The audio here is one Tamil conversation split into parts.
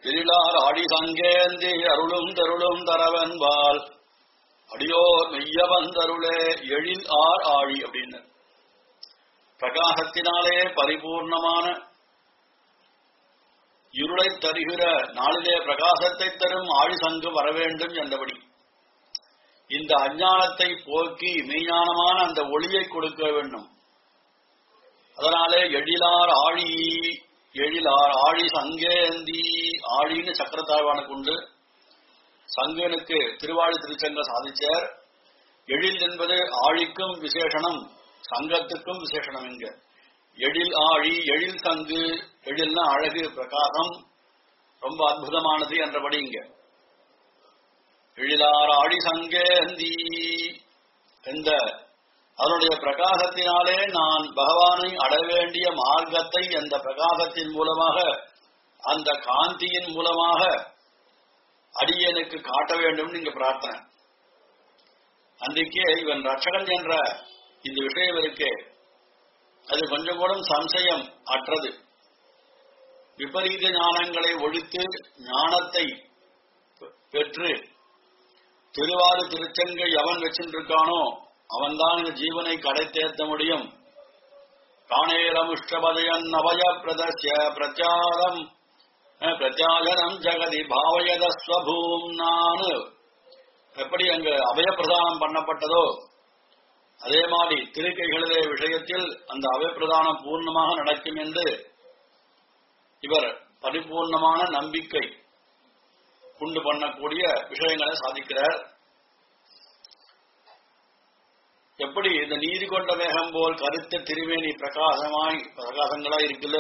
எழிலார் ஆடி சங்கேந்தி அருளும் தெருளும் தரவன்பால் அடியோர் மெய்ய வந்தருளே எழில் ஆர் ஆழி அப்படின்னு பிரகாசத்தினாலே பரிபூர்ணமான இருளை தருகிற நாளிலே பிரகாசத்தை தரும் ஆழி சங்கு வர வேண்டும் என்றபடி இந்த அஞ்ஞானத்தை போக்கி மெய்ஞானமான அந்த ஒளியை கொடுக்க வேண்டும் அதனாலே எழிலார் ஆழி எழிலார் ஆழி சங்கேந்தி ஆழின்னு சக்கரத்தாழ்வானுக்கு உண்டு சங்கனுக்கு திருவாழி திருச்சங்க சாதிச்சார் எழில் என்பது ஆழிக்கும் விசேஷனம் சங்கத்துக்கும் விசேஷனம் இங்க எழில் ஆழி எழில் சங்கு எழில்னா அழகு பிரகாசம் ரொம்ப அற்புதமானது என்றபடி இங்க எழிலார் ஆழி சங்கேந்தி இந்த அதனுடைய பிரகாசத்தினாலே நான் பகவானை அடைய வேண்டிய மார்க்கத்தை அந்த பிரகாசத்தின் மூலமாக அந்த காந்தியின் மூலமாக அடியனுக்கு காட்ட வேண்டும் நீங்க பிரார்த்தனை அன்றைக்கே இவன் ரட்சகன் என்ற இந்த விஷயம் இருக்கே அது கொஞ்சம் கூட சம்சயம் அற்றது விபரீத ஞானங்களை ஒழித்து ஞானத்தை பெற்று திருவாறு திருச்சங்கை எவன் வச்சிருக்கானோ அவன்தான் இந்த ஜீவனை கடை தேர்த்த முடியும் காணேரமுஷ்டபதயன் நவய பிரதஸ்ய பிரச்சாரம் பிரத்யாயனம் ஜெகதி பாவயத ஸ்வபூம் நான் எப்படி அங்கு அபயப்பிரதானம் பண்ணப்பட்டதோ அதே மாதிரி திருக்கைகளிலே விஷயத்தில் அந்த அபயப்பிரதானம் பூர்ணமாக நடக்கும் என்று இவர் பரிபூர்ணமான நம்பிக்கை உண்டு பண்ணக்கூடிய விஷயங்களை சாதிக்கிறார் எப்படி இந்த நீதி கொண்ட மேகம் போல் கருத்த திருவேணி பிரகாசமாய் பிரகாசங்களா இருக்குல்ல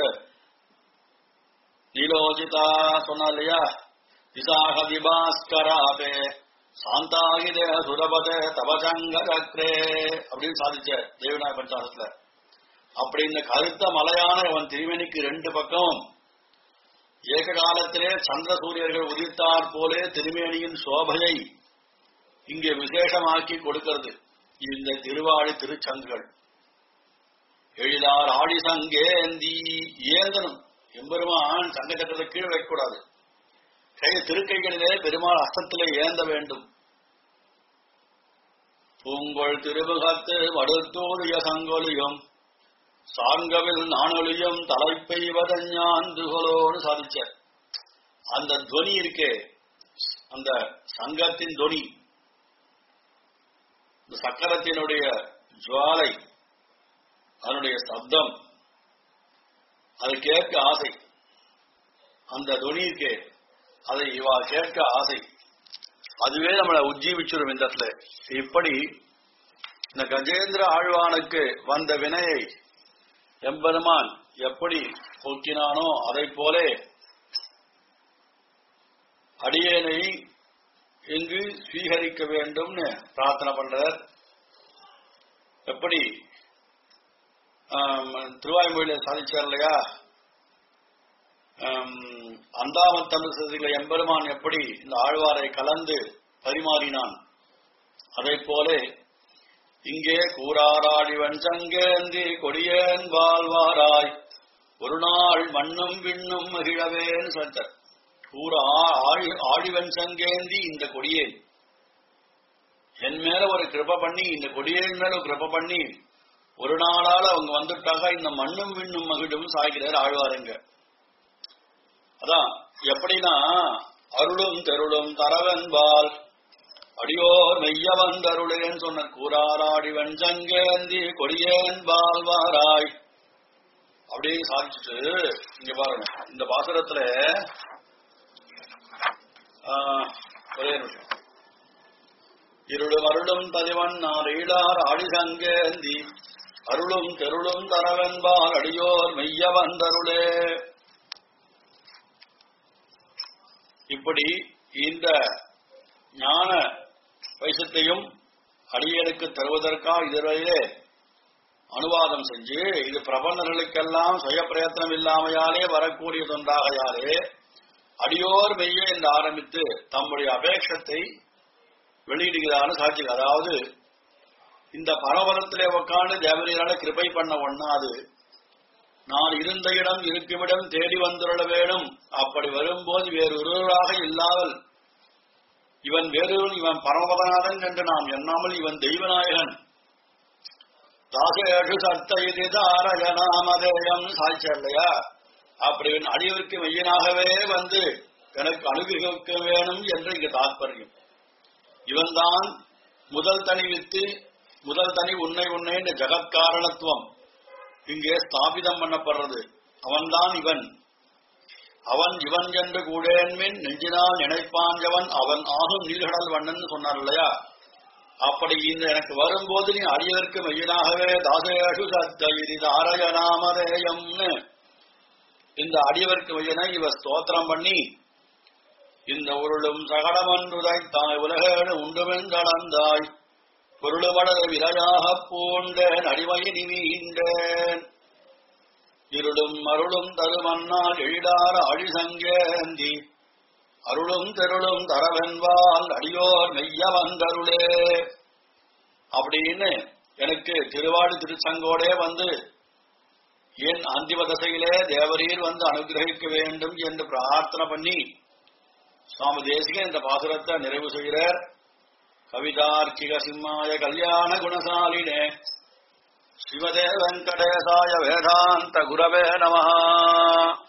நீலோஜிதா சொன்னா இல்லையா விசாக விபாஸ்கராபே சாந்தாகிதே சுரபதே தபசங்க சக்ரே அப்படின்னு சாதிச்ச தேவநாய பஞ்சாசத்துல அப்படி இந்த கருத்த மலையான அவன் திருவேணிக்கு ரெண்டு பக்கம் ஏக காலத்திலே சந்திர சூரியர்கள் உதித்தாற் போலே திருமேனியின் சோபையை இங்கே விசேஷமாக்கி கொடுக்கிறது இந்த திருவாழி திருச்சங்குகள் எழிலார் ஆடி சங்கேந்தி ஏந்தனும் எம்பெருமான் சங்க சட்டத்தை கீழே வைக்கக்கூடாது கை திருக்கைகளிலே பெருமாள் அஸ்தத்திலே ஏந்த வேண்டும் பூங்கொள் திருமுகத்து வடுத்தோடிய சங்கொலியும் சாங்கவில் நானொலியும் தலைப்பெய்வதஞ்ஞாந்துகளோடு சாதிச்சார் அந்த துவனி இருக்கே அந்த சங்கத்தின் துவனி இந்த சக்கரத்தினுடைய ஜுவாலை அதனுடைய சப்தம் அது கேட்க ஆசை அந்த துணி இருக்கே அதை இவா கேட்க ஆசை அதுவே நம்மளை உஜ்ஜீவிச்சிடும் இந்த இடத்துல இப்படி இந்த கஜேந்திர ஆழ்வானுக்கு வந்த வினையை எம்பெருமான் எப்படி போக்கினானோ அதை போலே அடியேனை இங்கு ஸ்வீகரிக்க வேண்டும்னு பிரார்த்தனை பண்றார் எப்படி திருவாய்மொழியில சாதிச்சார் இல்லையா அந்தாமத் தமிழ் சதிகளை எம்பெருமான் எப்படி இந்த ஆழ்வாரை கலந்து பரிமாறினான் அதை போல இங்கே கூறாராடி வஞ்சங்கேந்தி கொடியேன் வாழ்வாராய் ஒரு நாள் மண்ணும் விண்ணும் மகிழவேன்னு சொல்ற கூற ஆழி ஆழிவன் சங்கேந்தி இந்த கொடியேன் என் மேல ஒரு கிருப பண்ணி இந்த கொடியேன் மேல ஒரு கிருப பண்ணி ஒரு நாளால அவங்க வந்துட்டாங்க இந்த மண்ணும் விண்ணும் மகிழும் சாய்கிறார் ஆழ்வாருங்க அதான் எப்படின்னா அருளும் தெருளும் தரவன்பால் அடியோர் மெய்ய வந்தருளேன்னு சொன்ன கூறாராடி வெஞ்சங்கேந்தி கொடியேன் பால்வாராய் அப்படின்னு சாதிச்சுட்டு இங்க பாருங்க இந்த பாசுரத்துல ஒரே நிமிஷம் இருளும் அருளும் பதிவன் நான் ஈடார் ஆடி சங்கேந்தி அருளும் தெருளும் தரவென்பால் அடியோர் மெய்ய வந்தருளே இப்படி இந்த ஞான வைசத்தையும் அடியனுக்கு தருவதற்காக இதுவரையிலே அனுவாதம் செஞ்சு இது பிரபந்தர்களுக்கெல்லாம் சுய பிரயத்தனம் இல்லாமையாலே வரக்கூடியதொன்றாகையாலே அடியோர் மெய்ய என்று ஆரம்பித்து தம்முடைய அபேட்சத்தை வெளியிடுகிறான்னு சாட்சி அதாவது இந்த பரவலத்திலே உட்காந்து தேவரையால கிருபை பண்ண ஒண்ணாது நான் இருந்த இடம் இருக்குமிடம் தேடி வந்துள்ள வேணும் அப்படி வரும்போது வேறு ஒருவராக இல்லாமல் இவன் வேறு இவன் பரமபதநாதன் என்று நாம் எண்ணாமல் இவன் தெய்வநாயகன் தாசேஷு சத்த இது தாரகநாமதேயம் சாட்சி இல்லையா அப்படி இவன் அடியவருக்கு மையனாகவே வந்து எனக்கு அனுகிரகிக்க வேணும் என்று இங்கு தாற்பயம் இவன்தான் முதல் தனி வித்து முதல் தனி உன்னை உன்னை இந்த ஜகத்காரணத்துவம் இங்கே ஸ்தாபிதம் பண்ணப்படுறது அவன்தான் இவன் அவன் இவன் என்று கூடேன்மின் நெஞ்சினால் நினைப்பாஞ்சவன் அவன் ஆகும் நீர்கடல் வண்ணன் சொன்னார் இல்லையா அப்படி இந்த எனக்கு வரும்போது நீ அடியதற்கு மையனாகவே தாசேஷு சத்த இது தாரகநாமதேயம்னு இந்த அடியவர்க்கு மையனை இவ ஸ்தோத்திரம் பண்ணி இந்த உருளும் சகடமன்றுதைத்தாய் உலகேடு உண்டுமென்றளந்தாய் பொருளுமடர விரையாகப் பூண்டேன் அடிமையினி வீண்டேன் இருளும் அருளும் தருமன்னால் எழிலார அழிசங்கேந்தி அருளும் தெருளும் தரவென்பால் அடியோர் மெய்ய வந்தருளே அப்படின்னு எனக்கு திருவாடு திருச்சங்கோடே வந்து என் அந்திம தசையிலே தேவரீர் வந்து அனுகிரகிக்க வேண்டும் என்று பிரார்த்தனை பண்ணி சுவாமி தேசிகன் இந்த பாசுரத்தை நிறைவு செய்கிறார் கவிதார்க்கிக சிம்மாய கல்யாண குணசாலினே ஸ்ரீமதே வெங்கடேசாய வேதாந்த குரவே நமஹா